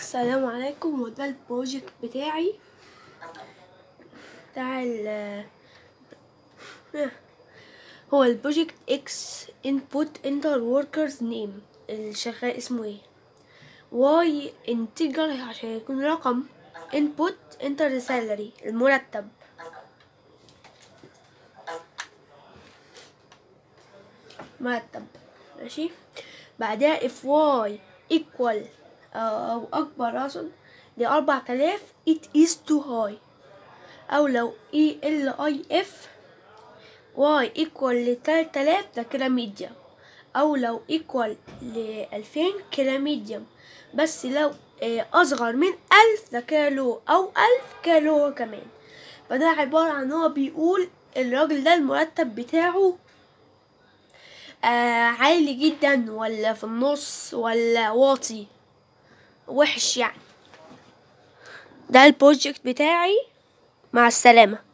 السلام عليكم وده البروجكت بتاعي بتاع ال هو البروجكت اكس input enter workers name الشغال اسمه ايه واي انتجر عشان يكون رقم input enter salary المرتب مرتب ماشي بعدها if y equal أو أكبر أقصد لأربع تلاف it is too high أو لو e l i f y equal لتلات آلاف ده كده medium أو لو equal لألفين كده medium بس لو آه، أصغر من ألف ده كده لو أو ألف كده لو هو كمان فده عبارة عن هو بيقول الراجل ده المرتب بتاعه آه عالي جدا ولا في النص ولا واطي وحش يعني ده البروجكت بتاعي مع السلامة